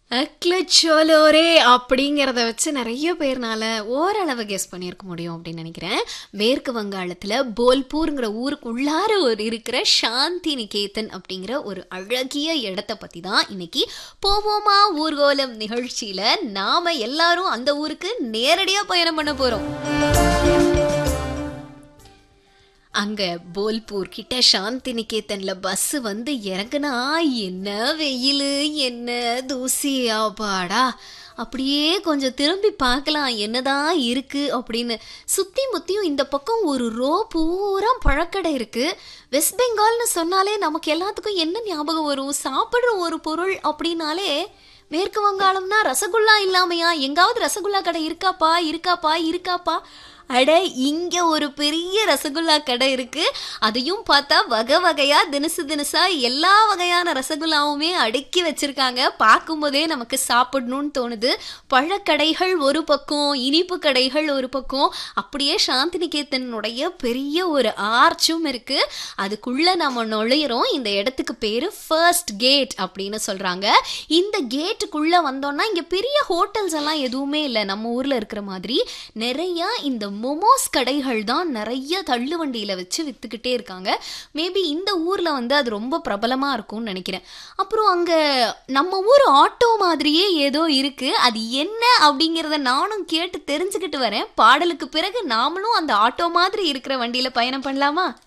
அக்லச்சோலோரே அப்படிங்கிறத வச்சு நிறைய பேர்னால ஓரளவு கெஸ் பண்ணியிருக்க முடியும் அப்படின்னு நினைக்கிறேன் மேற்கு வங்காளத்தில் போல்பூருங்கிற ஊருக்கு உள்ளார ஒரு இருக்கிற சாந்தி நிகேதன் அப்படிங்கிற ஒரு அழகிய இடத்த பற்றி தான் இன்னைக்கு போவோமா ஊர்கோலம் நிகழ்ச்சியில் நாம எல்லாரும் அந்த ஊருக்கு நேரடியாக பயணம் பண்ண போகிறோம் அங்க போல்பூர் கிட்ட சாந்தி நிகேதன்ல பஸ் வந்து இறங்குனா என்ன வெயில் என்ன தூசி ஆபாடா அப்படியே கொஞ்சம் திரும்பி பார்க்கலாம் என்னதான் இருக்கு அப்படின்னு சுத்தி முத்தியும் இந்த பக்கம் ஒரு ரோ பூரா பழக்கடை இருக்கு வெஸ்ட் பெங்கால்னு சொன்னாலே நமக்கு எல்லாத்துக்கும் என்ன ஞாபகம் வரும் சாப்பிடுற ஒரு பொருள் அப்படின்னாலே மேற்கு வங்காளம்னா ரசகுல்லா இல்லாமையா எங்காவது ரசகுல்லா கடை இருக்காப்பா இருக்காப்பா இருக்காப்பா அட இங்க ஒரு பெரிய ரசகுல்லா கடை இருக்கு அதையும் பார்த்தா வகை வகையா தினசு தினசா எல்லா வகையான ரசகுல்லாவுமே அடுக்கி வச்சிருக்காங்க பார்க்கும்போதே நமக்கு சாப்பிடணும்னு தோணுது பழக்கடைகள் ஒரு பக்கம் இனிப்பு கடைகள் ஒரு பக்கம் அப்படியே சாந்தினிகேத்தனுடைய பெரிய ஒரு ஆர்ச்சும் இருக்கு அதுக்குள்ள நம்ம நுழையிறோம் இந்த இடத்துக்கு பேரு ஃபர்ஸ்ட் கேட் அப்படின்னு சொல்றாங்க இந்த கேட்டுக்குள்ள வந்தோம்னா இங்க பெரிய ஹோட்டல்ஸ் எல்லாம் எதுவுமே இல்லை நம்ம ஊர்ல இருக்கிற மாதிரி நிறைய இந்த மொமோஸ் கடைகள் தான் நிறைய தள்ளு வண்டியில வச்சு வித்துக்கிட்டே இருக்காங்க மேபி இந்த ஊர்ல வந்து அது ரொம்ப பிரபலமா இருக்கும்னு நினைக்கிறேன் அப்புறம் அங்க நம்ம ஊர் ஆட்டோ மாதிரியே ஏதோ இருக்கு அது என்ன அப்படிங்கிறத நானும் கேட்டு தெரிஞ்சுக்கிட்டு வரேன் பாடலுக்கு பிறகு நாமளும் அந்த ஆட்டோ மாதிரி இருக்கிற வண்டியில பயணம் பண்ணலாமா